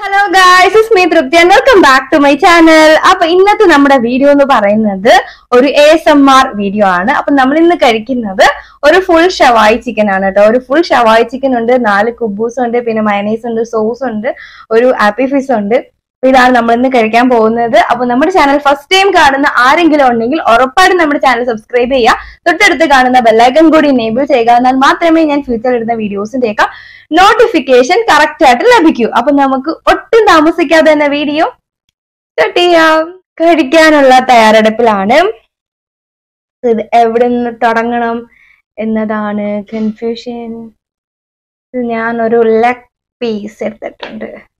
hello guys is me Thripthi and welcome back to my channel അപ്പൊ ഇന്നത്തെ നമ്മുടെ video എന്ന് പറയുന്നത് ഒരു A S M R video ആണ് അപ്പൊ നമ്മൾ ഇന്ന് കഴിക്കുന്നത് ഒരു ഫുൾ ഷവായി ചിക്കൻ ആണ് കേട്ടോ ഒരു ഫുൾ ഷവായി ചിക്കൻ ഉണ്ട് നാല് കുബൂസ് ഉണ്ട് പിന്നെ മയനൈസ് ഉണ്ട് സോസ് ഉണ്ട് ഒരു ആപ്പി ഫിസ് ഉണ്ട് അപ്പൊ ഇതാണ് നമ്മൾ ഇന്ന് കഴിക്കാൻ പോകുന്നത് അപ്പൊ നമ്മുടെ ചാനൽ ഫസ്റ്റ് ടൈം കാണുന്ന ആരെങ്കിലും ഉണ്ടെങ്കിൽ ഉറപ്പായിട്ടും നമ്മുടെ ചാനൽ സബ്സ്ക്രൈബ് ചെയ്യുക തൊട്ടടുത്ത് കാണുന്ന ബെല്ലൈക്കൺ കൂടി എനേബിൾ ചെയ്യുക എന്നാൽ മാത്രമേ ഞാൻ ഫ്യൂച്ചറിൽ ഇടുന്ന വീഡിയോസിന്റെ ഒക്കെ നോട്ടിഫിക്കേഷൻ കറക്റ്റ് ആയിട്ട് ലഭിക്കൂ അപ്പൊ നമുക്ക് ഒട്ടും താമസിക്കാതെ തന്നെ വീഡിയോ സ്റ്റാർട്ട് ചെയ്യാം കഴിക്കാനുള്ള തയ്യാറെടുപ്പിലാണ് ഇത് എവിടെ നിന്ന് തുടങ്ങണം എന്നതാണ് കൺഫ്യൂഷൻ ഞാൻ ഒരു ലെഗ് പീസ് എടുത്തിട്ടുണ്ട്